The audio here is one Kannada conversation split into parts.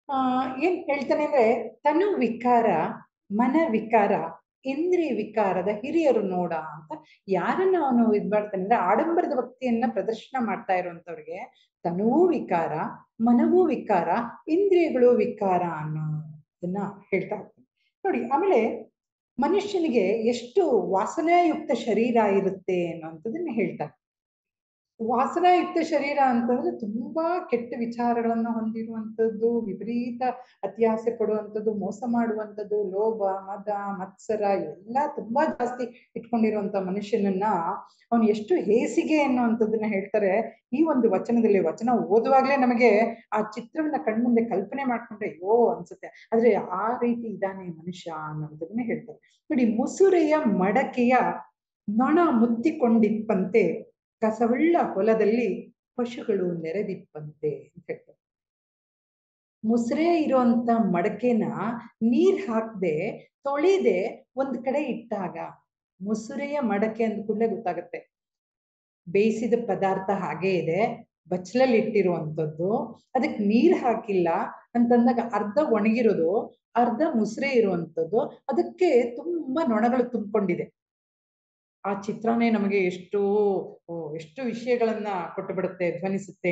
ಆ ಏನ್ ಹೇಳ್ತಾನೆ ಅಂದ್ರೆ ತನು ವಿಕಾರ ಮನ ವಿಕಾರ ಇಂದ್ರಿಯ ವಿಕಾರದ ಹಿರಿಯರು ನೋಡ ಅಂತ ಯಾರನ್ನ ಅವನು ಇದ್ ಮಾಡ್ತಾನೆ ಅಂದ್ರೆ ಆಡಂಬರದ ಭಕ್ತಿಯನ್ನ ಪ್ರದರ್ಶನ ಮಾಡ್ತಾ ಇರುವಂತವ್ರಿಗೆ ತನುವೂ ವಿಕಾರ ಮನವೂ ವಿಕಾರ ಇಂದ್ರಿಯಗಳು ವಿಕಾರ ಅನ್ನೋದನ್ನ ಹೇಳ್ತಾ ಹೋಗ್ತಾನೆ ನೋಡಿ ಆಮೇಲೆ ಮನುಷ್ಯನಿಗೆ ಎಷ್ಟು ವಾಸನಾಯುಕ್ತ ಶರೀರ ಇರುತ್ತೆ ಅನ್ನೋಂಥದ್ದನ್ನ ಹೇಳ್ತಾರೆ ವಾಸನಾಯುಕ್ತ ಶರೀರ ಅಂತಂದ್ರೆ ತುಂಬಾ ಕೆಟ್ಟ ವಿಚಾರಗಳನ್ನ ಹೊಂದಿರುವಂತದ್ದು ವಿಪರೀತ ಅತ್ಯಾಸೆ ಪಡುವಂಥದ್ದು ಮೋಸ ಮಾಡುವಂಥದ್ದು ಲೋಭ ಮದ ಮತ್ಸರ ಎಲ್ಲ ತುಂಬಾ ಜಾಸ್ತಿ ಇಟ್ಕೊಂಡಿರುವಂತ ಮನುಷ್ಯನನ್ನ ಅವನು ಎಷ್ಟು ಹೇಸಿಗೆ ಅನ್ನುವಂಥದ್ದನ್ನ ಹೇಳ್ತಾರೆ ಈ ಒಂದು ವಚನದಲ್ಲಿ ವಚನ ಓದುವಾಗ್ಲೇ ನಮಗೆ ಆ ಚಿತ್ರವನ್ನ ಕಣ್ಮುಂದೆ ಕಲ್ಪನೆ ಮಾಡ್ಕೊಂಡ್ರೆ ಅಯ್ಯೋ ಅನ್ಸುತ್ತೆ ಆದ್ರೆ ಆ ರೀತಿ ಇದ್ದಾನೆ ಮನುಷ್ಯ ಅನ್ನೋದನ್ನ ಹೇಳ್ತಾರೆ ನೋಡಿ ಮುಸುರೆಯ ಮಡಕೆಯ ನೊಣ ಮುತ್ತಿಕೊಂಡಿಪ್ಪಂತೆ ಕಸವುಳ್ಳ ಹೊಲದಲ್ಲಿ ಪಶುಗಳು ನೆರೆದಿಪ್ಪಂತೆ ಅಂತ ಹೇಳ್ತಾರೆ ಮುಸ್ರೆ ಇರುವಂತ ಮಡಕೆನ ನೀರ್ ಹಾಕದೆ ತೊಳಿದೆ ಒಂದ್ ಕಡೆ ಇಟ್ಟಾಗ ಮುಸುರೆಯ ಮಡಕೆ ಅಂದ ಕೂಡಲೇ ಗೊತ್ತಾಗತ್ತೆ ಬೇಯಿಸಿದ ಪದಾರ್ಥ ಹಾಗೆ ಇದೆ ಬಚ್ಚಲಲ್ಲಿ ಇಟ್ಟಿರುವಂತದ್ದು ಅದಕ್ಕೆ ನೀರ್ ಹಾಕಿಲ್ಲ ಅಂತಂದಾಗ ಅರ್ಧ ಒಣಗಿರೋದು ಅರ್ಧ ಮುಸ್ರೆ ಇರುವಂತದ್ದು ಅದಕ್ಕೆ ತುಂಬಾ ನೊಣಗಳು ತುಂಬಿಕೊಂಡಿದೆ ಆ ಚಿತ್ರನೇ ನಮಗೆ ಎಷ್ಟು ಎಷ್ಟು ವಿಷಯಗಳನ್ನ ಕೊಟ್ಟು ಬಿಡುತ್ತೆ ಧ್ವನಿಸುತ್ತೆ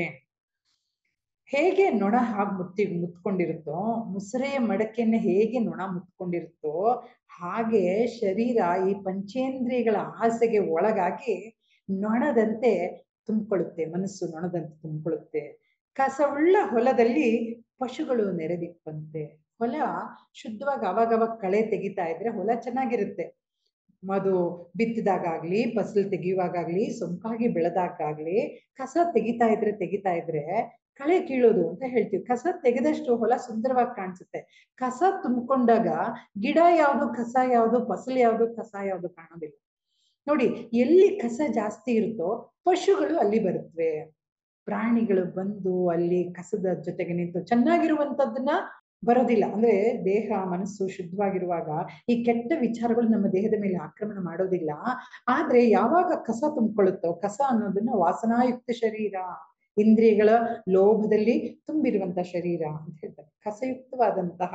ಹೇಗೆ ನೊಣ ಹಾಗೆ ಮುತ್ತಿ ಮುತ್ಕೊಂಡಿರುತ್ತೋ ಮುಸುರೆಯ ಮಡಕೆಯನ್ನ ಹೇಗೆ ನೊಣ ಮುತ್ಕೊಂಡಿರುತ್ತೋ ಹಾಗೆ ಶರೀರ ಈ ಪಂಚೇಂದ್ರಿಯಗಳ ಆಸೆಗೆ ಒಳಗಾಗಿ ನೊಣದಂತೆ ತುಂಬಿಕೊಳ್ಳುತ್ತೆ ಮನಸ್ಸು ನೊಣದಂತೆ ತುಂಬಿಕೊಳ್ಳುತ್ತೆ ಕಸವುಳ್ಳ ಹೊಲದಲ್ಲಿ ಪಶುಗಳು ನೆರೆದಿಪ್ಪಂತೆ ಹೊಲ ಶುದ್ಧವಾಗಿ ಅವಾಗವಾಗ ಕಳೆ ತೆಗಿತಾ ಇದ್ರೆ ಹೊಲ ಚೆನ್ನಾಗಿರುತ್ತೆ ಅದು ಬಿತ್ತಿದಾಗ್ಲಿ ಫಸಲು ತೆಗೆಯುವಾಗ್ಲಿ ಸೊಂಪಾಗಿ ಬೆಳೆದಾಗ್ಲಿ ಕಸ ತೆಗಿತಾ ಇದ್ರೆ ತೆಗಿತಾ ಇದ್ರೆ ಕಳೆ ಕೀಳೋದು ಅಂತ ಹೇಳ್ತೀವಿ ಕಸ ತೆಗೆದಷ್ಟು ಹೊಲ ಸುಂದರವಾಗಿ ಕಾಣಿಸುತ್ತೆ ಕಸ ತುಂಬಿಕೊಂಡಾಗ ಗಿಡ ಯಾವುದು ಕಸ ಯಾವುದು ಫಸಲು ಯಾವುದು ಕಸ ಯಾವುದು ಕಾಣೋದಿಲ್ಲ ನೋಡಿ ಎಲ್ಲಿ ಕಸ ಜಾಸ್ತಿ ಇರುತ್ತೋ ಪಶುಗಳು ಅಲ್ಲಿ ಬರುತ್ತವೆ ಪ್ರಾಣಿಗಳು ಬಂದು ಅಲ್ಲಿ ಕಸದ ಜೊತೆಗೆ ನಿಂತು ಚೆನ್ನಾಗಿರುವಂತದ್ದನ್ನ ಬರೋದಿಲ್ಲ ಅಂದ್ರೆ ದೇಹ ಮನಸ್ಸು ಶುದ್ಧವಾಗಿರುವಾಗ ಈ ಕೆಟ್ಟ ವಿಚಾರಗಳು ನಮ್ಮ ದೇಹದ ಮೇಲೆ ಆಕ್ರಮಣ ಮಾಡೋದಿಲ್ಲ ಆದ್ರೆ ಯಾವಾಗ ಕಸ ತುಂಬಿಕೊಳ್ಳುತ್ತೋ ಕಸ ಅನ್ನೋದನ್ನ ವಾಸನಾಯುಕ್ತ ಶರೀರ ಇಂದ್ರಿಯಗಳ ಲೋಭದಲ್ಲಿ ತುಂಬಿರುವಂತಹ ಶರೀರ ಅಂತ ಹೇಳ್ತಾರೆ ಕಸಯುಕ್ತವಾದಂತಹ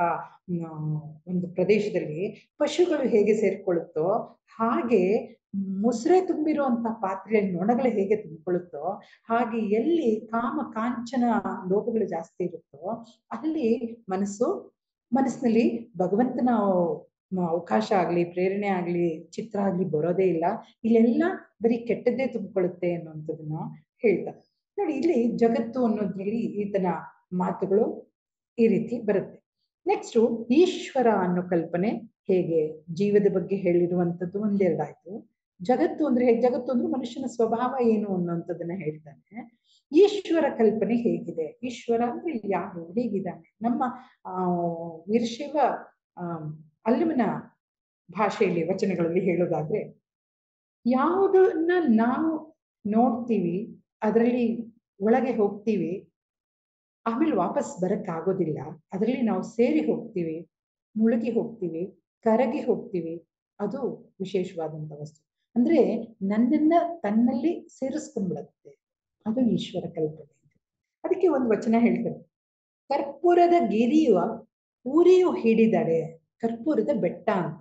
ಒಂದು ಪ್ರದೇಶದಲ್ಲಿ ಪಶುಗಳು ಹೇಗೆ ಸೇರ್ಕೊಳ್ಳುತ್ತೋ ಹಾಗೆ ಮುಸ್ರೆ ತುಂಬಿರುವಂತಹ ಪಾತ್ರೆಯಲ್ಲಿ ನೊಣಗಳು ಹೇಗೆ ತುಂಬಿಕೊಳ್ಳುತ್ತೋ ಹಾಗೆ ಎಲ್ಲಿ ಕಾಮ ಕಾಂಚನ ಲೋಭಗಳು ಜಾಸ್ತಿ ಇರುತ್ತೋ ಅಲ್ಲಿ ಮನಸ್ಸು ಮನಸ್ಸಿನಲ್ಲಿ ಭಗವಂತನ ಅವಕಾಶ ಆಗ್ಲಿ ಪ್ರೇರಣೆ ಆಗ್ಲಿ ಚಿತ್ರ ಆಗ್ಲಿ ಬರೋದೇ ಇಲ್ಲ ಇಲ್ಲೆಲ್ಲ ಬರೀ ಕೆಟ್ಟದ್ದೇ ತುಂಬಿಕೊಳ್ಳುತ್ತೆ ಅನ್ನುವಂಥದ್ದನ್ನ ಹೇಳ್ತಾರೆ ನೋಡಿ ಇಲ್ಲಿ ಜಗತ್ತು ಅನ್ನೋದ್ರಲ್ಲಿ ಈತನ ಮಾತುಗಳು ಈ ರೀತಿ ಬರುತ್ತೆ ನೆಕ್ಸ್ಟ್ ಈಶ್ವರ ಅನ್ನೋ ಕಲ್ಪನೆ ಹೇಗೆ ಜೀವದ ಬಗ್ಗೆ ಹೇಳಿರುವಂತದ್ದು ಒಂದೆರಡಾಯ್ತು ಜಗತ್ತು ಅಂದ್ರೆ ಹೇಗೆ ಜಗತ್ತು ಅಂದ್ರೆ ಮನುಷ್ಯನ ಸ್ವಭಾವ ಏನು ಅನ್ನುವಂಥದ್ದನ್ನ ಹೇಳ್ತಾನೆ ಈಶ್ವರ ಕಲ್ಪನೆ ಹೇಗಿದೆ ಈಶ್ವರ ಅಂದ್ರೆ ಯಾರು ಹೇಗಿದ್ದಾನೆ ನಮ್ಮ ಆ ವೀರಶೈವ ಆ ಅಲ್ಲವನ ಭಾಷೆಯಲ್ಲಿ ವಚನಗಳಲ್ಲಿ ಹೇಳೋದಾದ್ರೆ ಯಾವುದನ್ನ ನಾವು ನೋಡ್ತೀವಿ ಅದರಲ್ಲಿ ಒಳಗೆ ಹೋಗ್ತೀವಿ ಆಮೇಲೆ ವಾಪಸ್ ಬರಕ್ ಆಗೋದಿಲ್ಲ ಅದರಲ್ಲಿ ನಾವು ಸೇರಿ ಹೋಗ್ತೀವಿ ಮುಳುಗಿ ಹೋಗ್ತೀವಿ ಕರಗಿ ಹೋಗ್ತೀವಿ ಅದು ವಿಶೇಷವಾದಂತ ವಸ್ತು ಅಂದ್ರೆ ನನ್ನನ್ನ ತನ್ನಲ್ಲಿ ಸೇರಿಸ್ಕೊಂಡ್ಬಿಡತ್ತೆ ಅದು ಈಶ್ವರ ಕಲ್ಪನೆ ಅದಕ್ಕೆ ಒಂದು ವಚನ ಹೇಳ್ತಾರೆ ಕರ್ಪೂರದ ಗಿರಿಯುವ ಉರಿಯು ಹಿಡಿದಡೆ ಕರ್ಪೂರದ ಬೆಟ್ಟ ಅಂತ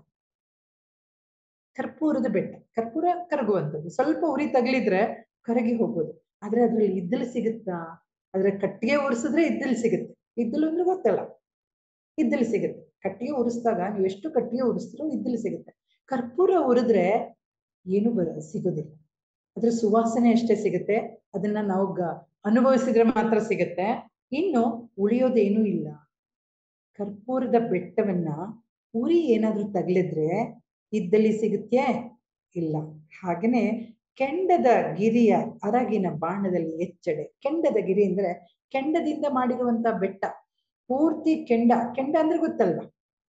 ಕರ್ಪೂರದ ಬೆಟ್ಟ ಕರ್ಪೂರ ಕರಗುವಂಥದ್ದು ಸ್ವಲ್ಪ ಉರಿ ತಗಲಿದ್ರೆ ಕರಗಿ ಹೋಗೋದು ಆದ್ರೆ ಅದ್ರಲ್ಲಿ ಇದ್ದಲು ಸಿಗುತ್ತಾ ಅದ್ರ ಕಟ್ಟಿಗೆ ಉರಿಸಿದ್ರೆ ಇದ್ದಲು ಸಿಗುತ್ತೆ ಇದ್ದಲು ಅಂದ್ರೆ ಗೊತ್ತಲ್ಲ ಇದ್ದಲು ಸಿಗುತ್ತೆ ಕಟ್ಟಿಗೆ ಉರಿಸಿದಾಗ ನೀವು ಎಷ್ಟು ಕಟ್ಟಿಗೆ ಉರಿಸಿದ್ರೂ ಇದ್ದಲು ಸಿಗುತ್ತೆ ಕರ್ಪೂರ ಉರಿದ್ರೆ ಏನು ಬರ ಸಿಗೋದಿಲ್ಲ ಅದ್ರ ಸುವಾಸನೆ ಅಷ್ಟೇ ಸಿಗುತ್ತೆ ಅದನ್ನ ನಾವು ಗ ಅನುಭವಿಸಿದ್ರೆ ಮಾತ್ರ ಸಿಗುತ್ತೆ ಇನ್ನು ಉಳಿಯೋದೇನೂ ಇಲ್ಲ ಕರ್ಪೂರದ ಬೆಟ್ಟವನ್ನ ಉರಿ ಏನಾದ್ರೂ ತಗಲಿದ್ರೆ ಇದ್ದಲ್ಲಿ ಸಿಗುತ್ತೆ ಇಲ್ಲ ಹಾಗೇನೆ ಕೆಂಡದ ಗಿರಿಯ ಅರಗಿನ ಬಾಣದಲ್ಲಿ ಎಚ್ಚಡೆ ಕೆಂಡದ ಗಿರಿ ಅಂದ್ರೆ ಕೆಂಡದಿಂದ ಮಾಡಿರುವಂತ ಬೆಟ್ಟ ಪೂರ್ತಿ ಕೆಂಡ ಕೆಂಡ ಅಂದ್ರೆ ಗೊತ್ತಲ್ವಾ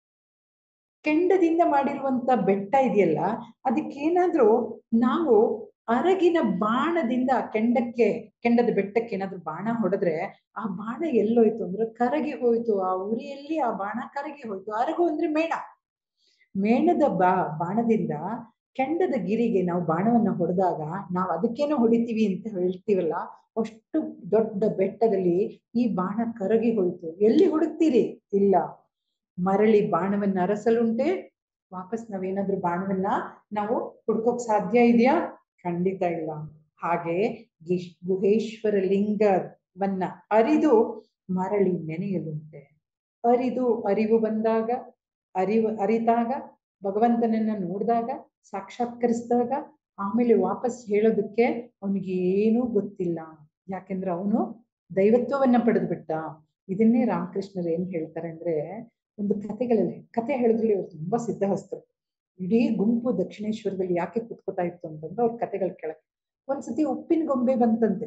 ಕೆಂಡದಿಂದ ಮಾಡಿರುವಂತ ಬೆಟ್ಟ ಇದೆಯಲ್ಲ ಅದಕ್ಕೇನಾದ್ರೂ ನಾವು ಅರಗಿನ ಬಾಣದಿಂದ ಕೆಂಡಕ್ಕೆ ಕೆಂಡದ ಬೆಟ್ಟಕ್ಕೆ ಏನಾದ್ರು ಬಾಣ ಹೊಡೆದ್ರೆ ಆ ಬಾಣ ಎಲ್ಲೋಯ್ತು ಅಂದ್ರೆ ಕರಗಿ ಹೋಯ್ತು ಆ ಉರಿಯಲ್ಲಿ ಆ ಬಾಣ ಕರಗಿ ಹೋಯ್ತು ಅರಗು ಅಂದ್ರೆ ಮೇಣ ಮೇಣದ ಬಾ ಬಾಣದಿಂದ ಕೆಂಡದ ಗಿರಿಗೆ ನಾವು ಬಾಣವನ್ನ ಹೊಡೆದಾಗ ನಾವು ಅದಕ್ಕೇನೋ ಹೊಡಿತೀವಿ ಅಂತ ಹೇಳ್ತೀವಲ್ಲ ಅಷ್ಟು ದೊಡ್ಡ ಬೆಟ್ಟದಲ್ಲಿ ಈ ಬಾಣ ಕರಗಿ ಹೋಯ್ತು ಎಲ್ಲಿ ಹುಡುಕ್ತೀರಿ ಇಲ್ಲ ಮರಳಿ ಬಾಣವನ್ನ ಅರಸಲುಂಟೆ ವಾಪಸ್ ನಾವೇನಾದ್ರೂ ಬಾಣವನ್ನ ನಾವು ಹುಡ್ಕೋಕ್ ಸಾಧ್ಯ ಇದೆಯಾ ಖಂಡಿತ ಇಲ್ಲ ಹಾಗೆ ಗಿಶ್- ಗುಹೇಶ್ವರ ಲಿಂಗವನ್ನ ಅರಿದು ಮರಳಿ ನೆನೆಯಲುಂಟೆ ಅರಿದು ಅರಿವು ಬಂದಾಗ ಅರಿವು ಅರಿತಾಗ ಭಗವಂತನನ್ನ ನೋಡಿದಾಗ ಸಾಕ್ಷಾತ್ಕರಿಸಿದಾಗ ಆಮೇಲೆ ವಾಪಸ್ ಹೇಳೋದಕ್ಕೆ ಅವನಿಗೆ ಏನೂ ಗೊತ್ತಿಲ್ಲ ಯಾಕೆಂದ್ರೆ ಅವನು ದೈವತ್ವವನ್ನ ಪಡೆದು ಬಿಟ್ಟ ಇದನ್ನೇ ರಾಮಕೃಷ್ಣರು ಏನ್ ಹೇಳ್ತಾರೆ ಅಂದ್ರೆ ಒಂದು ಕಥೆಗಳಲ್ಲಿ ಕಥೆ ಹೇಳಿದ್ರಲ್ಲಿ ಅವ್ರು ತುಂಬಾ ಸಿದ್ಧಹಸ್ತರು ಇಡೀ ಗುಂಪು ದಕ್ಷಿಣೇಶ್ವರದಲ್ಲಿ ಯಾಕೆ ಕುತ್ಕೋತಾ ಇತ್ತು ಅಂತಂದ್ರೆ ಅವ್ರ ಕಥೆಗಳು ಕೇಳಕ್ಕೆ ಒಂದ್ಸತಿ ಉಪ್ಪಿನ ಗೊಂಬೆ ಬಂತಂತೆ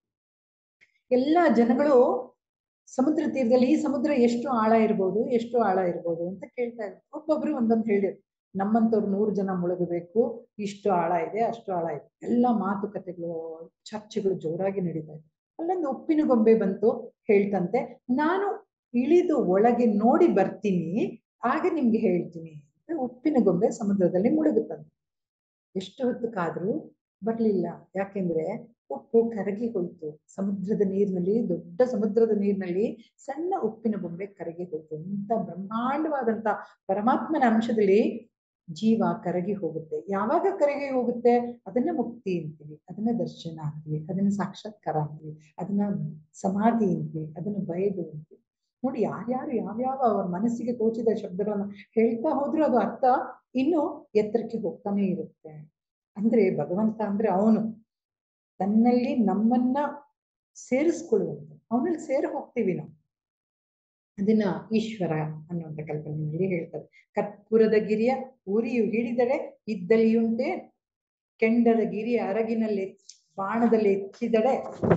ಎಲ್ಲಾ ಜನಗಳು ಸಮುದ್ರ ತೀರದಲ್ಲಿ ಈ ಸಮುದ್ರ ಎಷ್ಟು ಆಳ ಇರ್ಬೋದು ಎಷ್ಟು ಆಳ ಇರ್ಬೋದು ಅಂತ ಕೇಳ್ತಾ ಇದ್ರು ಒಬ್ಬೊಬ್ರು ಒಂದೊಂದು ಹೇಳಿದ್ರು ನಮ್ಮಂತವ್ರು ನೂರು ಜನ ಮುಳುಗಬೇಕು ಇಷ್ಟು ಆಳ ಇದೆ ಅಷ್ಟು ಆಳ ಇದೆ ಎಲ್ಲ ಮಾತುಕತೆಗಳು ಚರ್ಚೆಗಳು ಜೋರಾಗಿ ನಡೀತಾ ಇದೆ ಅಲ್ಲೊಂದು ಉಪ್ಪಿನ ಗೊಂಬೆ ಬಂತು ಹೇಳ್ತಂತೆ ನಾನು ಇಳಿದು ಒಳಗೆ ನೋಡಿ ಬರ್ತೀನಿ ಆಗ ನಿಮ್ಗೆ ಹೇಳ್ತೀನಿ ಅಂತ ಉಪ್ಪಿನ ಗೊಂಬೆ ಸಮುದ್ರದಲ್ಲಿ ಮುಳುಗುತ್ತಂತೆ ಎಷ್ಟು ಹೊತ್ತು ಕಾದ್ರೂ ಬರ್ಲಿಲ್ಲ ಯಾಕೆಂದ್ರೆ ಉಪ್ಪು ಕರಗಿ ಹೋಯ್ತು ಸಮುದ್ರದ ನೀರಿನಲ್ಲಿ ದೊಡ್ಡ ಸಮುದ್ರದ ನೀರಿನಲ್ಲಿ ಸಣ್ಣ ಉಪ್ಪಿನ ಬೊಂಬೆ ಕರಗಿ ಹೋಯ್ತು ಇಂಥ ಬ್ರಹ್ಮಾಂಡವಾದಂತ ಪರಮಾತ್ಮನ ಅಂಶದಲ್ಲಿ ಜೀವ ಕರಗಿ ಹೋಗುತ್ತೆ ಯಾವಾಗ ಕರಗಿ ಹೋಗುತ್ತೆ ಅದನ್ನ ಮುಕ್ತಿ ಅಂತೀವಿ ಅದನ್ನ ದರ್ಶನ ಅಂತೀವಿ ಅದನ್ನ ಸಾಕ್ಷಾತ್ಕಾರ ಅಂತೀವಿ ಅದನ್ನ ಸಮಾಧಿ ಅಂತೀವಿ ಅದನ್ನ ಬಯದು ಅಂತೀವಿ ನೋಡಿ ಯಾರ್ಯಾರು ಯಾವ್ಯಾವ ಅವ್ರ ಮನಸ್ಸಿಗೆ ತೋಚಿದ ಶಬ್ದಗಳನ್ನ ಹೇಳ್ತಾ ಹೋದ್ರೂ ಅದು ಅರ್ಥ ಇನ್ನು ಎತ್ತರಕ್ಕೆ ಹೋಗ್ತಾನೆ ಇರುತ್ತೆ ಅಂದ್ರೆ ಭಗವಂತ ಅಂದ್ರೆ ಅವನು ತನ್ನಲ್ಲಿ ನಮ್ಮನ್ನ ಸೇರಿಸ್ಕೊಳ್ಳುವಂತ ಅವನಲ್ಲಿ ಸೇರಿ ಹೋಗ್ತೀವಿ ನಾವು ಅದನ್ನ ಈಶ್ವರ ಅನ್ನುವಂಥ ಕಲ್ಪನೆಯಲ್ಲಿ ಹೇಳ್ತಾರೆ ಕರ್ಪೂರದ ಗಿರಿಯ ಉರಿಯು ಹಿಡಿದಡೆ ಇದ್ದಲಿಯುಂಟೆ ಕೆಂಡದ ಗಿರಿಯ ಅರಗಿನಲ್ಲಿ ಬಾಣದಲ್ಲಿ ಎಚ್ಚಿದಡೆ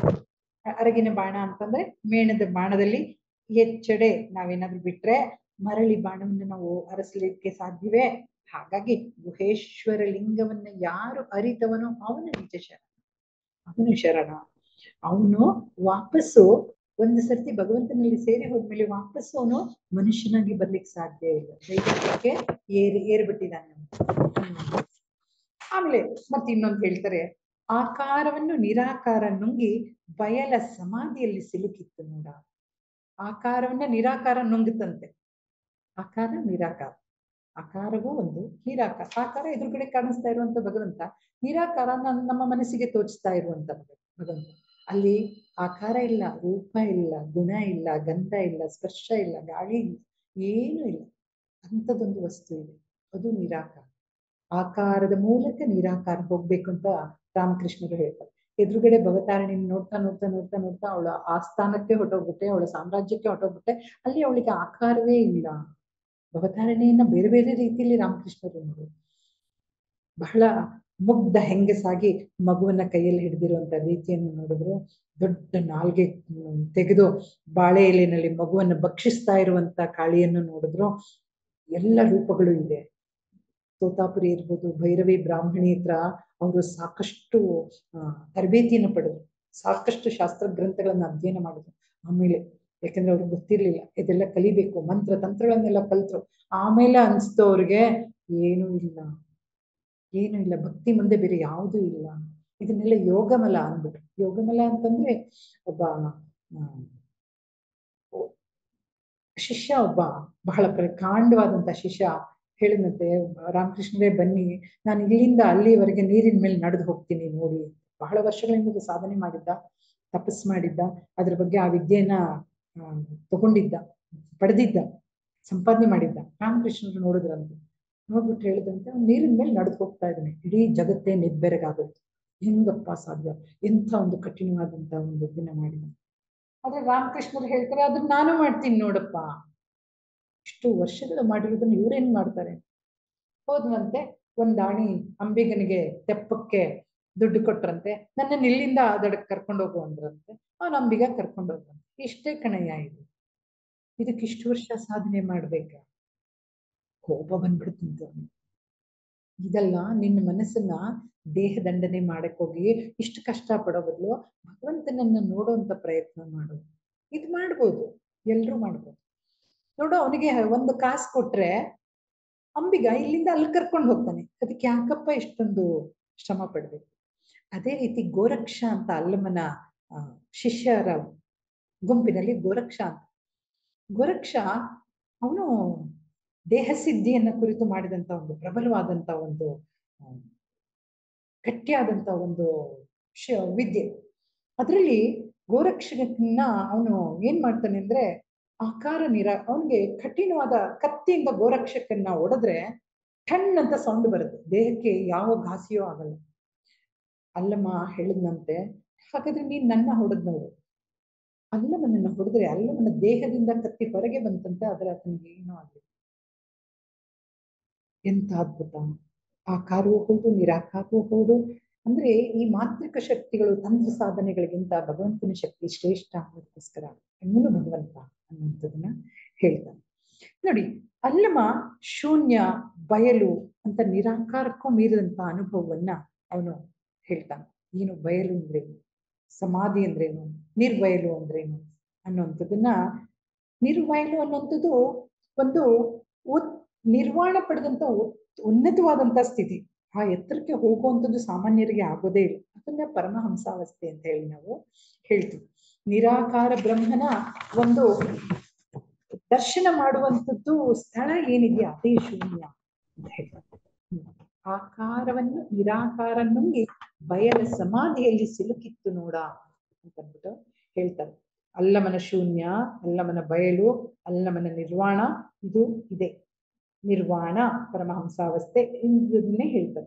ಅರಗಿನ ಬಾಣ ಅಂತಂದ್ರೆ ಮೇಣದ ಬಾಣದಲ್ಲಿ ಹೆಚ್ಚೆಡೆ ನಾವೇನಾದ್ರೂ ಬಿಟ್ರೆ ಮರಳಿ ಬಾಣವನ್ನು ನಾವು ಅರಸಲಿಕ್ಕೆ ಸಾಧ್ಯವೇ ಹಾಗಾಗಿ ಗುಹೇಶ್ವರ ಲಿಂಗವನ್ನ ಯಾರು ಅರಿತವನೋ ಅವನು ನಿಜ ಶರಣ ಅವನು ಶರಣ ಅವನು ವಾಪಸ್ಸು ಒಂದು ಸರ್ತಿ ಭಗವಂತನಲ್ಲಿ ಸೇರಿ ಹೋದ್ಮೇಲೆ ವಾಪಸ್ಸು ಅವನು ಮನುಷ್ಯನಾಗಿ ಬರ್ಲಿಕ್ಕೆ ಸಾಧ್ಯ ಇಲ್ಲ ದೈವತ್ವಕ್ಕೆ ಏರಿ ಏರ್ಬಿಟ್ಟಿದ್ದಾನೆ ಅವ್ನು. ಆಮೇಲೆ ಮತ್ತೆ ಇನ್ನೊಂದು ಹೇಳ್ತಾರೆ ಆಕಾರವನ್ನು ನಿರಾಕಾರ ನುಂಗಿ ಬಯಲ ಸಮಾಧಿಯಲ್ಲಿ ಸಿಲುಕಿತ್ತು ನೋಡ ಆಕಾರವನ್ನ ನಿರಾಕಾರ ನುಂಗುತ್ತಂತೆ ಆಕಾರ ನಿರಾಕಾರ ಆಕಾರವೂ ಒಂದು ನಿರಾಕಾರ ಆಕಾರ ಎದುರುಗಡೆ ಕಾಣಿಸ್ತಾ ಇರುವಂತ ಭಗವಂತ ನಿರಾಕಾರ ನನ್- ನಮ್ಮ ಮನಸ್ಸಿಗೆ ತೋಚ್ತಾ ಇರುವಂತ ಭಗ- ಭಗವಂತ ಅಲ್ಲಿ ಆಕಾರ ಇಲ್ಲ ರೂಪ ಇಲ್ಲ ಗುಣ ಇಲ್ಲ ಗಂಧ ಇಲ್ಲ ಸ್ಪರ್ಶ ಇಲ್ಲ ಗಾಳಿ ಇಲ್ಲ ಏನೂ ಇಲ್ಲ ಅಂಥದ್ದೊಂದು ವಸ್ತು ಇದೆ ಅದು ನಿರಾಕಾರ ಆಕಾರದ ಮೂಲಕ ನಿರಾಕಾರ ಹೋಗ್ಬೇಕು ಅಂತ ರಾಮಕೃಷ್ಣರು ಹೇಳ್ತಾರೆ ಎದುರುಗಡೆ ಭವತಾರಿಣಿ ನೋಡ್ತಾ ನೋಡ್ತಾ ನೋಡ್ತಾ ನೋಡ್ತಾ ಅವಳ ಆಸ್ಥಾನಕ್ಕೆ ಹೊಟ್ಟೋಗ್ಬಿಟ್ಟೆ ಅವಳ ಸಾಮ್ರಾಜ್ಯಕ್ಕೆ ಹೊಟ್ಟೋಗ್ಬಿಟ್ಟೆ ಅಲ್ಲಿ ಅವಳಿಗೆ ಆಕಾರವೇ ಇಲ್ಲ ಭವತಾರಿಣಿಯನ್ನ ಬೇರೆ ಬೇರೆ ರೀತಿಯಲ್ಲಿ ರಾಮಕೃಷ್ಣರು ನೋಡು ಬಹಳ ಮುಗ್ಧ ಹೆಂಗಸಾಗಿ ಮಗುವನ್ನ ಕೈಯಲ್ಲಿ ಹಿಡಿದಿರುವಂತ ರೀತಿಯನ್ನು ನೋಡಿದ್ರು ದೊಡ್ಡ ನಾಲ್ಗೆ ಹ್ಮ್, ತೆಗೆದು ಬಾಳೆ ಎಲೆನಲ್ಲಿ ಮಗುವನ್ನ ಭಕ್ಷಿಸ್ತಾ ಇರುವಂತ ಕಾಳಿಯನ್ನು ನೋಡಿದ್ರು ಎಲ್ಲ ರೂಪಗಳು ಇದೆ ತೋತಾಪುರಿ ಇರ್ಬೋದು ಭೈರವಿ ಬ್ರಾಹ್ಮಣಿ ಹತ್ರ ಅವರು ಸಾಕಷ್ಟು ಆ, ತರಬೇತಿಯನ್ನು ಪಡೆದ್ರು ಸಾಕಷ್ಟು ಶಾಸ್ತ್ರ ಗ್ರಂಥಗಳನ್ನ ಅಧ್ಯಯನ ಮಾಡಿದ್ರು ಆಮೇಲೆ ಯಾಕಂದ್ರೆ ಅವ್ರಿಗೆ ಗೊತ್ತಿರ್ಲಿಲ್ಲ ಇದೆಲ್ಲ ಕಲಿಬೇಕು ಮಂತ್ರ ತಂತ್ರಗಳನ್ನೆಲ್ಲ ಕಲ್ತ್ರು ಆಮೇಲೆ ಅನ್ಸ್ತು ಅವ್ರಿಗೆ ಏನೂ ಇಲ್ಲ ಏನೂ ಇಲ್ಲ ಭಕ್ತಿ ಮುಂದೆ ಬೇರೆ ಯಾವುದೂ ಇಲ್ಲ ಇದನ್ನೆಲ್ಲ ಯೋಗಮಲ ಅಂದ್ಬಿಟ್ರು ಯೋಗಮಲ ಅಂತಂದ್ರೆ ಒಬ್ಬ ಆ, ಒ- ಶಿಷ್ಯ ಒಬ್ಬ ಬಹಳ ಪ್ರಕಾಂಡವಾದಂತ ಶಿಷ್ಯ ಹೇಳಿದಂತೆ ರಾಮಕೃಷ್ಣರೇ ಬನ್ನಿ ನಾನು ಇಲ್ಲಿಂದ ಅಲ್ಲಿವರೆಗೆ ನೀರಿನ ಮೇಲೆ ನಡೆದು ಹೋಗ್ತೀನಿ ನೋಡಿ ಬಹಳ ವರ್ಷಗಳಿಂದ ಸಾಧನೆ ಮಾಡಿದ್ದ ತಪಸ್ ಮಾಡಿದ್ದ ಅದ್ರ ಬಗ್ಗೆ ಆ ವಿದ್ಯೆಯನ್ನ ಆ, ತಗೊಂಡಿದ್ದ ಪಡೆದಿದ್ದ ಸಂಪಾದನೆ ಮಾಡಿದ್ದ ರಾಮಕೃಷ್ಣರು ನೋಡಿದ್ರಂತೆ ನೋಡ್ಬಿಟ್ಟು ಹೇಳಿದಂತೆ ಅವ್ನು ನೀರಿನ ಮೇಲೆ ನಡೆದು ಹೋಗ್ತಾ ಇದ್ದಾನೆ ಇಡೀ ಜಗತ್ತೇ ನಿಬ್ಬೆರಗಾಗುತ್ತೆ ಹೆಂಗಪ್ಪ ಸಾಧ್ಯ ಎಂಥ ಒಂದು ಕಠಿಣವಾದಂತ ಒಂದು ದಿನ ಮಾಡಿದ ಆದ್ರೆ ರಾಮಕೃಷ್ಣರು ಹೇಳ್ತಾರೆ ಅದನ್ನ ನಾನು ಮಾಡ್ತೀನಿ ನೋಡಪ್ಪ ಇಷ್ಟು ವರ್ಷಗಳು ಮಾಡಿರೋದನ್ನ ಇವ್ರೇನ್ ಮಾಡ್ತಾರೆ ಹೋದ್ವಂತೆ ಒಂದ್ ಆಣಿ ಅಂಬಿಗನಿಗೆ ತೆಪ್ಪಕ್ಕೆ ದುಡ್ಡು ಕೊಟ್ರಂತೆ ನನ್ನ ಇಲ್ಲಿಂದ ಆ ದಡಕ್ಕೆ ಕರ್ಕೊಂಡು ಹೋಗು ಅಂದ್ರಂತೆ ಅವನ ಅಂಬಿಗ ಕರ್ಕೊಂಡು ಹೋಗ್ತಾನೆ ಇಷ್ಟೇ ಕಣಯ್ಯ ಇದು ಇದಕ್ಕೆ ಇಷ್ಟು ವರ್ಷ ಸಾಧನೆ ಮಾಡ್ಬೇಕಾ ಕೋಪ ಬಂದ್ಬಿಡ್ತಂತೆ ಅವ್ನಿಗೆ. ಇದಲ್ಲ ನಿನ್ನ ಮನಸ್ಸನ್ನ ದೇಹ ದಂಡನೆ ಮಾಡಕ್ ಹೋಗಿ ಇಷ್ಟು ಕಷ್ಟ ಪಡೋ ಬದಲು ಭಗವಂತನನ್ನ ನೋಡುವಂತ ಪ್ರಯತ್ನ ಮಾಡು ಇದು ಮಾಡ್ಬೋದು ಎಲ್ರೂ ಮಾಡ್ಬೋದು ನೋಡು ಅವನಿಗೆ ಒಂದು ಕಾಸು ಕೊಟ್ರೆ ಅಂಬಿಗ ಇಲ್ಲಿಂದ ಅಲ್ಲಿ ಕರ್ಕೊಂಡು ಹೋಗ್ತಾನೆ ಅದಕ್ಕೆ ಯಾಕಪ್ಪ ಇಷ್ಟೊಂದು ಶ್ರಮ ಪಡ್ಬೇಕು ಅದೇ ರೀತಿ ಗೋರಕ್ಷ ಅಂತ ಅಲ್ಲಮನ ಆ, ಶಿಷ್ಯರ ಗುಂಪಿನಲ್ಲಿ ಗೋರಕ್ಷ ಅಂತ ಗೋರಕ್ಷ ಅವನು ದೇಹಸಿದ್ಧಿಯನ್ನ ಕುರಿತು ಮಾಡಿದಂತ ಒಂದು ಪ್ರಬಲವಾದಂತ ಒಂದು ಆ, ಗಟ್ಟಿಯಾದಂತ ಒಂದು ಶ ವಿದ್ಯೆ ಅದರಲ್ಲಿ ಗೋರಕ್ಷಕನ್ನ ಅವನು ಏನ್ ಮಾಡ್ತಾನೆ ಅಂದ್ರೆ ಆಕಾರ ನಿರ ಅವನಿಗೆ ಕಠಿಣವಾದ ಕತ್ತಿಯಿಂದ ಗೋರಕ್ಷಕನ್ನ ಹೊಡೆದ್ರೆ ಠಣ್ ಅಂತ ಸೌಂಡ್ ಬರುತ್ತೆ ದೇಹಕ್ಕೆ ಯಾವ ಘಾಸಿಯೂ ಆಗಲ್ಲ ಅಲ್ಲಮ್ಮ ಹೇಳಿದ್ನಂತೆ ಹಾಗಾದ್ರೆ ನೀನ್ ನನ್ನ ಹೊಡೆದ್ ನೋಡು ಅಲ್ಲಮನನ್ನ ಹೊಡೆದ್ರೆ ಅಲ್ಲಮನ ದೇಹದಿಂದ ಕತ್ತಿ ಹೊರಗೆ ಬಂತಂತೆ ಆದ್ರೆ ಆತನಿಗೆ ಏನೂ ಆಗಲಿಲ್ಲ ಎಂತ ಅದ್ಭುತ ಆಕಾರವೂ ಹೌದು ನಿರಾಕಾರವೂ ಹೌದು ಅಂದ್ರೆ ಈ ಮಾಂತ್ರಿಕ ಶಕ್ತಿಗಳು ತಂತ್ರ ಸಾಧನೆಗಳಿಗಿಂತ ಭಗವಂತನ ಶಕ್ತಿ ಶ್ರೇಷ್ಠ ಅನ್ನೋದಕ್ಕೋಸ್ಕರ ಇವನು ಭಗವಂತ ಅನ್ನುವಂಥದ್ದನ್ನ ಹೇಳ್ತಾನೆ ನೋಡಿ ಅಲ್ಲಮ ಶೂನ್ಯ ಬಯಲು ಅಂತ ನಿರಾಕಾರಕ್ಕೂ ಮೀರಿದಂತ ಅನುಭವವನ್ನ ಅವನು ಹೇಳ್ತಾನೆ ಏನು ಬಯಲು ಅಂದ್ರೇನು ಸಮಾಧಿ ಅಂದ್ರೇನು ನಿರ್ಬಯಲು ಅಂದ್ರೇನು ಅನ್ನುವಂಥದ್ದನ್ನ ನಿರ್ಬಯಲು ಅನ್ನುವಂಥದ್ದು ಒಂದು ಉತ್ ನಿರ್ವಾಣ ಪಡೆದಂತ ಉತ್- ಉನ್ನತವಾದಂತ ಸ್ಥಿತಿ ಆ ಎತ್ತರಕ್ಕೆ ಹೋಗುವಂಥದ್ದು ಸಾಮಾನ್ಯರಿಗೆ ಆಗೋದೇ ಇಲ್ಲ ಅದನ್ನ ಪರಮಹಂಸಾವಸ್ಥೆ ಅಂತ ಹೇಳಿ ನಾವು ಹೇಳ್ತೀವಿ ನಿರಾಕಾರ ಬ್ರಹ್ಮನ ಒಂದು ದರ್ಶನ ಮಾಡುವಂಥದ್ದು ಸ್ಥಳ ಏನಿದೆಯಾ ಅದೇ ಶೂನ್ಯ ಅಂತ ಹೇಳ್ತಾರೆ ಹ್ಮ್. ಆಕಾರವನ್ನು ನಿರಾಕಾರ ನುಂಗಿ ಬಯಲ ಸಮಾಧಿಯಲ್ಲಿ ಸಿಲುಕಿತ್ತು ನೋಡ ಅಂತಂದ್ಬಿಟ್ಟು ಹೇಳ್ತಾರೆ ಅಲ್ಲಮನ ಶೂನ್ಯ ಅಲ್ಲಮನ ಬಯಲು ಅಲ್ಲಮನ ನಿರ್ವಾಣ ಇದು ಇದೆ ನಿರ್ವಾಣ ಪರಮಹಂಸಾವಸ್ಥೆ ಇದನ್ನೇ ಹೇಳ್ತಾರೆ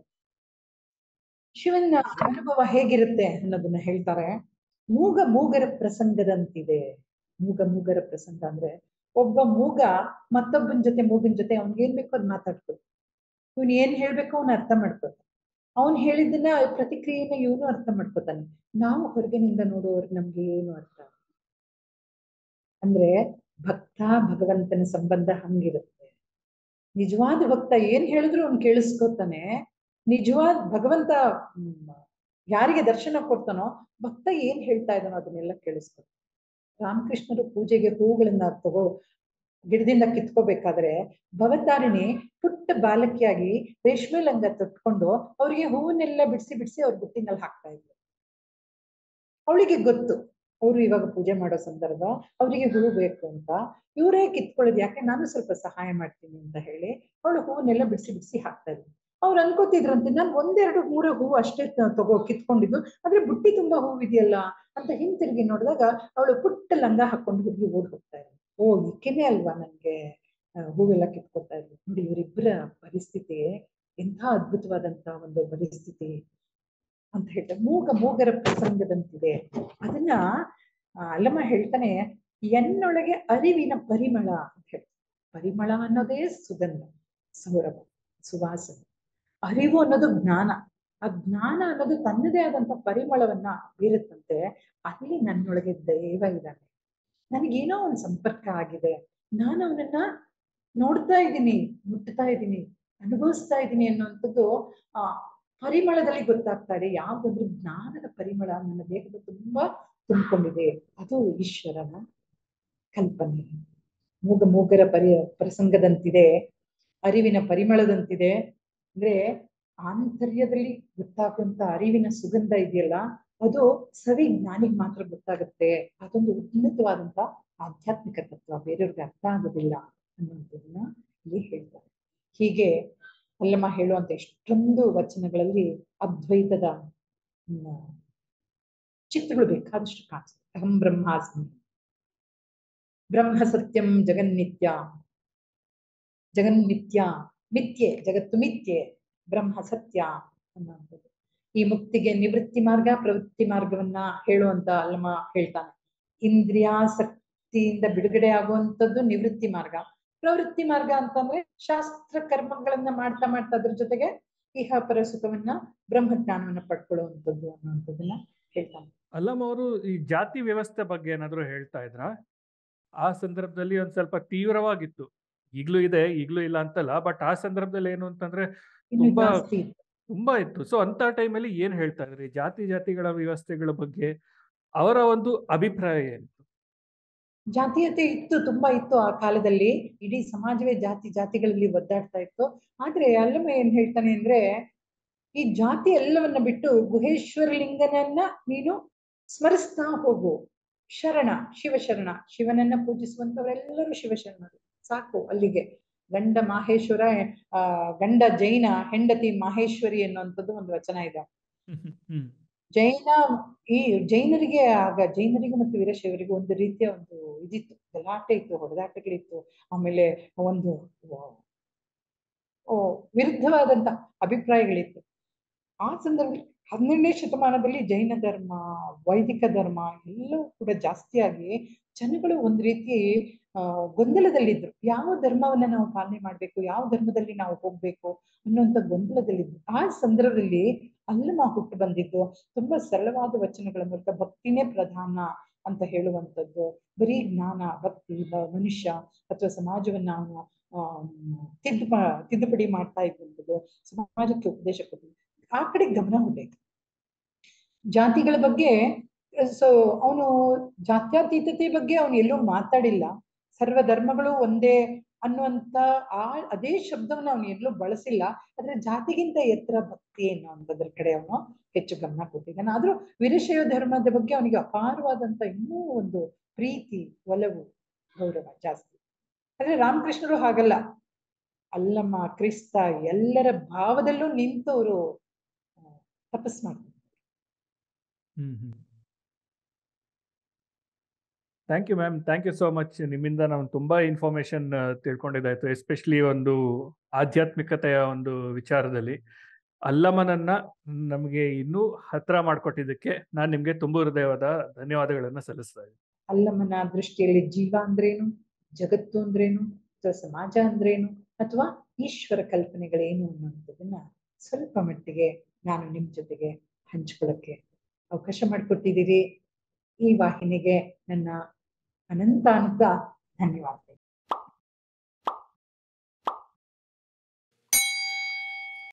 ಶಿವನ ಅನುಭವ ಹೇಗಿರುತ್ತೆ ಅನ್ನೋದನ್ನ ಹೇಳ್ತಾರೆ ಮೂಗ ಮೂಗರ ಪ್ರಸಂಗದಂತಿದೆ ಮೂಗ ಮೂಗರ ಪ್ರಸಂಗ ಅಂದ್ರೆ ಒಬ್ಬ ಮೂಗ ಮತ್ತೊಬ್ಬನ ಜೊತೆ ಮೂಗಿನ ಜೊತೆ ಅವ್ನಿಗೆ ಏನ್ ಬೇಕೋ ಅದ್ ಮಾತಾಡ್ಬೋದು ಇವನ್ ಏನ್ ಹೇಳ್ಬೇಕೋ ಅವ್ನ ಅರ್ಥ ಮಾಡ್ಕೋತಾನೆ ಅವ್ನ್ ಹೇಳಿದ್ದನ್ನ ಪ್ರತಿಕ್ರಿಯೆನ ಇವನು ಅರ್ಥ ಮಾಡ್ಕೋತಾನೆ ನಾವು ಹೊರಗಿನಿಂದ ನೋಡುವವ್ರಿಗೆ ನಮ್ಗೆ ಏನು ಅರ್ಥ ಆಗಲ್ಲ. ಅಂದ್ರೆ ಭಕ್ತ ಭಗವಂತನ ಸಂಬಂಧ ಹಂಗಿರುತ್ತೆ ನಿಜವಾದ ಭಕ್ತ ಏನ್ ಹೇಳಿದ್ರು ಅವ್ನು ಕೇಳಿಸ್ಕೊತಾನೆ ನಿಜವಾದ ಭಗವಂತ ಹ್ಮ್, ಯಾರಿಗೆ ದರ್ಶನ ಕೊಡ್ತಾನೋ ಭಕ್ತ ಏನ್ ಹೇಳ್ತಾ ಇದ್ದಾನೋ ಅದನ್ನೆಲ್ಲ ಕೇಳಿಸ್ಕೊತಾನೆ ರಾಮಕೃಷ್ಣರು ಪೂಜೆಗೆ ಹೂಗಳನ್ನ ತಗೋ ಗಿಡದಿಂದ ಕಿತ್ಕೋಬೇಕಾದ್ರೆ ಭವತಾರಿಣಿ ಪುಟ್ಟ ಬಾಲಕಿಯಾಗಿ ರೇಷ್ಮೆ ಲಂಗ ತೊಟ್ಕೊಂಡು ಅವರಿಗೆ ಹೂವನ್ನೆಲ್ಲ ಬಿಡಿಸಿ ಬಿಡಿಸಿ ಅವ್ರ ಬುಟ್ಟಿನಲ್ಲಿ ಹಾಕ್ತಾ ಇದ್ರು ಅವಳಿಗೆ ಗೊತ್ತು ಅವರು ಇವಾಗ ಪೂಜೆ ಮಾಡೋ ಸಂದರ್ಭ ಅವರಿಗೆ ಹೂವು ಬೇಕು ಅಂತ ಇವರೇ ಕಿತ್ಕೊಳ್ಳೋದು ಯಾಕೆ ನಾನು ಸ್ವಲ್ಪ ಸಹಾಯ ಮಾಡ್ತೀನಿ ಅಂತ ಹೇಳಿ ಅವಳು ಹೂವನ್ನೆಲ್ಲ ಬಿಡಿಸಿ ಬಿಡಿಸಿ ಹಾಕ್ತಾ ಇದ್ರು ಅವ್ರು ಅನ್ಕೋತಿದ್ರಂತೆ ನಾನು ಒಂದೆರಡು ಮೂರ ಹೂವು ಅಷ್ಟೇ ತ- ತಗೋ ಕಿತ್ಕೊಂಡಿದ್ದು ಆದ್ರೆ ಬುಟ್ಟಿ ತುಂಬಾ ಹೂವು ಇದೆಯಲ್ಲ ಅಂತ ಹಿಂತಿರುಗಿ ನೋಡಿದಾಗ ಅವಳು ಪುಟ್ಟ ಲಂಗ ಹಾಕೊಂಡು ಹುಡುಗಿ ಓಡ್ ಹೋಗ್ತಾ ಇದ್ರು ಓ ಈಕೆನೆ ಅಲ್ವಾ ನನ್ಗೆ ಆ, ಹೂವೆಲ್ಲ ಕಿತ್ಕೊತಾ ಇದ್ರು ನೋಡಿ ಇವರಿಬ್ಬರ ಪರಿಸ್ಥಿತಿ ಎಂಥ ಅದ್ಭುತವಾದಂತ ಒಂದು ಪರಿಸ್ಥಿತಿ ಅಂತ ಹೇಳ್ತಾರೆ ಮೂಗ ಮೂಗರ ಪ್ರಸಂಗದಂತಿದೆ ಅದನ್ನ ಆ, ಅಲ್ಲಮ್ಮ ಹೇಳ್ತಾನೆ ಎನ್ನೊಳಗೆ ಅರಿವಿನ ಪರಿಮಳ ಅಂತ ಹೇಳ್ತಾರೆ ಪರಿಮಳ ಅನ್ನೋದೇ ಸುಗಂಧ ಸೌರಭ ಸುವಾಸನೆ ಅರಿವು ಅನ್ನೋದು ಜ್ಞಾನ ಆ ಜ್ಞಾನ ಅನ್ನೋದು ತನ್ನದೇ ಆದಂತ ಪರಿಮಳವನ್ನ ಬೀರುತ್ತಂತೆ ಅಲ್ಲಿ ನನ್ನೊಳಗೆ ದೈವ ಇದ್ದಾನೆ ನನಗೇನೋ ಒಂದು ಸಂಪರ್ಕ ಆಗಿದೆ ನಾನು ಅವನನ್ನ ನೋಡ್ತಾ ಇದ್ದೀನಿ ಮುಟ್ತಾ ಇದ್ದೀನಿ ಅನುಭವಿಸ್ತಾ ಇದ್ದೀನಿ ಅನ್ನುವಂಥದ್ದು ಆ ಪರಿಮಳದಲ್ಲಿ ಗೊತ್ತಾಗ್ತಾ ಇದೆ ಯಾವ್ದಂದ್ರೆ ಜ್ಞಾನದ ಪರಿಮಳ ನನ್ನ ದೇಹದ ತುಂಬಾ ತುಂಬಿಕೊಂಡಿದೆ ಅದು ಈಶ್ವರನ ಕಲ್ಪನೆ ಮೂಗ ಮೂಗರ ಪರಿ ಪ್ರಸಂಗದಂತಿದೆ ಅರಿವಿನ ಪರಿಮಳದಂತಿದೆ ಅಂದ್ರೆ ಆಂತರ್ಯದಲ್ಲಿ ಗೊತ್ತಾಗುವಂತ ಅರಿವಿನ ಸುಗಂಧ ಇದೆಯಲ್ಲ ಅದು ಸವಿ ಜ್ಞಾನಿಗೆ ಮಾತ್ರ ಗೊತ್ತಾಗುತ್ತೆ ಅದೊಂದು ಉನ್ನತವಾದಂತ ಆಧ್ಯಾತ್ಮಿಕ ತತ್ವ ಬೇರೆಯವ್ರಿಗೆ ಅರ್ಥ ಆಗೋದಿಲ್ಲ ಅನ್ನುವಂಥದ್ದನ್ನ ಇಲ್ಲಿ ಹೇಳ್ತಾರೆ ಹೀಗೆ ಅಲ್ಲಮ್ಮ ಹೇಳುವಂತ ಎಷ್ಟೊಂದು ವಚನಗಳಲ್ಲಿ ಅದ್ವೈತದ ಹ್ಮ್, ಚಿತ್ರಗಳು ಬೇಕಾದಷ್ಟು ಕಾಣಿಸ್ತದೆ ಅಹಂ ಬ್ರಹ್ಮಾಸ್ಮಿ ಬ್ರಹ್ಮ ಸತ್ಯಂ ಜಗನ್ನಿತ್ಯ ಜಗನ್ನಿತ್ಯ ಮಿಥ್ಯೆ ಜಗತ್ತು ಮಿಥ್ಯೆ ಬ್ರಹ್ಮ ಸತ್ಯ ಅನ್ನುವಂಥದ್ದು ಈ ಮುಕ್ತಿಗೆ ನಿವೃತ್ತಿ ಮಾರ್ಗ ಪ್ರವೃತ್ತಿ ಮಾರ್ಗವನ್ನ ಹೇಳುವಂತ ಅಲ್ಲಮ್ಮ ಹೇಳ್ತಾನೆ ಇಂದ್ರಿಯಾಸಕ್ತಿಯಿಂದ ಬಿಡುಗಡೆ ಆಗುವಂಥದ್ದು ನಿವೃತ್ತಿ ಮಾರ್ಗ ಪ್ರವೃತ್ತಿ ಮಾರ್ಗ ಅಂತಂದ್ರೆ ಶಾಸ್ತ್ರ ಕರ್ಮಗಳನ್ನ ಮಾಡ್ತಾ ಮಾಡ್ತಾ ಅದ್ರ ಜೊತೆಗೆ ಇಹ ಪರ ಸುಖವನ್ನ ಬ್ರಹ್ಮಜ್ಞಾನವನ್ನ ಪಡ್ಕೊಳ್ಳುವಂಥದ್ದು ಅನ್ನುವಂಥದ್ದನ್ನ ಹೇಳ್ತಾನೆ ಅಲ್ಲಮ್ಮ ಅವರು ಈ ಜಾತಿ ವ್ಯವಸ್ಥೆ ಬಗ್ಗೆ ಏನಾದ್ರು ಹೇಳ್ತಾ ಇದ್ರ ಆ ಸಂದರ್ಭದಲ್ಲಿ ಒಂದ್ ಸ್ವಲ್ಪ ತೀವ್ರವಾಗಿತ್ತು ಈಗ್ಲೂ ಇದೆ ಈಗ್ಲೂ ಇಲ್ಲ ಅಂತಲ್ಲ ಬಟ್ ಆ ಸಂದರ್ಭದಲ್ಲಿ ಏನು ಅಂತಂದ್ರೆ ಇನ್ನು ತುಂಬಾ ಜಾಸ್ತಿ ಇತ್ತು. ತುಂಬಾ ಇತ್ತು ಸೊ ಅಂತ ಟೈಮಲ್ಲಿ ಏನ್ ಹೇಳ್ತಾ ಇದ್ರಿ ಜಾತಿ ಜಾತಿಗಳ ವ್ಯವಸ್ಥೆಗಳ ಬಗ್ಗೆ ಅವರ ಒಂದು ಅಭಿಪ್ರಾಯ ಏನಿತ್ತು ಜಾತೀಯತೆ ಇತ್ತು ತುಂಬಾ ಇತ್ತು ಆ ಕಾಲದಲ್ಲಿ ಇಡೀ ಸಮಾಜವೇ ಜಾತಿ ಜಾತಿಗಳಲ್ಲಿ ಒದ್ದಾಡ್ತಾ ಇತ್ತು ಆದ್ರೆ ಅಲ್ಲಮ್ಮ ಏನ್ ಹೇಳ್ತಾನೆ ಅಂದ್ರೆ ಈ ಜಾತಿ ಎಲ್ಲವನ್ನ ಬಿಟ್ಟು ಗುಹೇಶ್ವರ ಲಿಂಗನನ್ನ ನೀನು ಸ್ಮರಿಸ್ತಾ ಹೋಗು ಶರಣ ಶಿವಶರಣ ಶಿವನನ್ನ ಪೂಜಿಸುವಂತವರೆಲ್ಲರೂ ಶಿವಶರಣರು ಸಾಕು ಅಲ್ಲಿಗೆ ಗಂಡ ಮಾಹೇಶ್ವರ ಆ ಗಂಡ ಜೈನ ಹೆಂಡತಿ ಮಾಹೇಶ್ವರಿ ಅನ್ನುವಂಥದ್ದು ಒಂದು ವಚನ ಇದೆ ಹ್ಮ್ ಜೈನ ಈ ಜೈನರಿಗೆ ಆಗ ಜೈನರಿಗೂ ಮತ್ತು ವೀರಶೈವರಿಗೂ ಒಂದು ರೀತಿಯ ಒಂದು ಇದಿತ್ತು ಗಲಾಟೆ ಇತ್ತು ಹೊಡೆದಾಟಗಳಿತ್ತು ಆಮೇಲೆ ಒಂದು ಓ ವಿರುದ್ಧವಾದಂತ ಅಭಿಪ್ರಾಯಗಳಿತ್ತು ಆ ಸಂದರ್ಭದಲ್ಲಿ ಹನ್ನೆರಡನೇ ಶತಮಾನದಲ್ಲಿ ಜೈನ ಧರ್ಮ ವೈದಿಕ ಧರ್ಮ ಎಲ್ಲವೂ ಕೂಡ ಜಾಸ್ತಿಯಾಗಿ ಜನಗಳು ಒಂದ್ ರೀತಿ ಆ ಗೊಂದಲದಲ್ಲಿದ್ರು ಯಾವ ಧರ್ಮವನ್ನ ನಾವು ಪಾಲನೆ ಮಾಡ್ಬೇಕು ಯಾವ ಧರ್ಮದಲ್ಲಿ ನಾವು ಹೋಗ್ಬೇಕು ಅನ್ನುವಂಥ ಗೊಂದಲದಲ್ಲಿದ್ರು ಆ ಸಂದರ್ಭದಲ್ಲಿ ಅಲ್ಲಮ ಹುಟ್ಟು ಬಂದಿದ್ದು ತುಂಬಾ ಸರಳವಾದ ವಚನಗಳ ಮೂಲಕ ಭಕ್ತಿನೇ ಪ್ರಧಾನ ಅಂತ ಹೇಳುವಂಥದ್ದು ಬರೀ ಜ್ಞಾನ ಭಕ್ತಿ ಬ- ಮನುಷ್ಯ ಅಥವಾ ಸಮಾಜವನ್ನ ಅವನು ಆ ತಿದ್ದು ತಿದ್ದುಪಡಿ ಮಾಡ್ತಾ ಇದ್ದಂಥದ್ದು ಸಮಾಜಕ್ಕೆ ಉಪದೇಶ ಕೊಟ್ಟು ಆ ಕಡೆ ಗಮನ ಹೋಗ್ಬೇಕು ಜಾತಿಗಳ ಬಗ್ಗೆ ಸೊ ಅವನು ಜಾತ್ಯತೀತತೆ ಬಗ್ಗೆ ಅವನು ಎಲ್ಲೂ ಮಾತಾಡಿಲ್ಲ ಸರ್ವ ಧರ್ಮಗಳು ಒಂದೇ ಅನ್ನುವಂತ ಆ ಅದೇ ಶಬ್ದವನ್ನ ಅವನು ಎಲ್ಲೂ ಬಳಸಿಲ್ಲ ಆದ್ರೆ ಜಾತಿಗಿಂತ ಎತ್ತರ ಭಕ್ತಿ ಅನ್ನುವಂಥದ್ರ ಕಡೆ ಅವನು ಹೆಚ್ಚು ಗಮನ ಕೊಟ್ಟಿದ್ದಾನೆ ಆದ್ರೂ ವೀರಶೈವ ಧರ್ಮದ ಬಗ್ಗೆ ಅವನಿಗೆ ಅಪಾರವಾದಂತ ಇನ್ನೂ ಒಂದು ಪ್ರೀತಿ ಒಲವು ಗೌರವ ಜಾಸ್ತಿ ಆದ್ರೆ ರಾಮಕೃಷ್ಣರು ಹಾಗಲ್ಲ ಅಲ್ಲಮ್ಮ ಕ್ರಿಸ್ತ ಎಲ್ಲರ ಭಾವದಲ್ಲೂ ನಿಂತು ಅವರು ತಪಸ್ ಮಾಡ್ತಾರೆ hmm hmm thank you ma'am thank you so much ನಿಮ್ಮಿಂದ ನಾವು ತುಂಬಾ ಇನ್ಫಾರ್ಮೇಶನ್ ತಿಳ್ಕೊಂಡಿದ್ದಾಯ್ತು ಎಸ್ಪೆಷಲಿ ಒಂದು ಆಧ್ಯಾತ್ಮಿಕತೆಯ ಒಂದು ವಿಚಾರದಲ್ಲಿ ಅಲ್ಲಮನನ್ನ ನಮಗೆ ಇನ್ನೂ ಹತ್ರ ಮಾಡಿಕೊಟ್ಟಿದ್ದಕ್ಕೆ ನಾನು ನಿಮ್ಗೆ ತುಂಬ ಹೃದಯವಾದ ಧನ್ಯವಾದಗಳನ್ನ ಸಲ್ಲಿಸ್ತಾ ಇದ್ದೀನಿ ಅಲ್ಲಮ್ಮನ ದೃಷ್ಟಿಯಲ್ಲಿ ಜೀವ ಅಂದ್ರೇನು ಜಗತ್ತು ಅಂದ್ರೇನು ಅಥವಾ ಸಮಾಜ ಅಂದ್ರೇನು ಅಥವಾ ಈಶ್ವರ ಕಲ್ಪನೆಗಳೇನು ಅನ್ನುವಂಥದ್ದನ್ನ ಸ್ವಲ್ಪ ಮಟ್ಟಿಗೆ ನಾನು ನಿಮ್ ಜೊತೆಗೆ ಹಂಚ್ಕೊಳ್ಳಕ್ಕೆ ಅವಕಾಶ ಮಾಡಿಕೊಟ್ಟಿದ್ದೀರಿ ಈ ವಾಹಿನಿಗೆ ನನ್ನ ಅನಂತ ಅನಂತ ಧನ್ಯವಾದ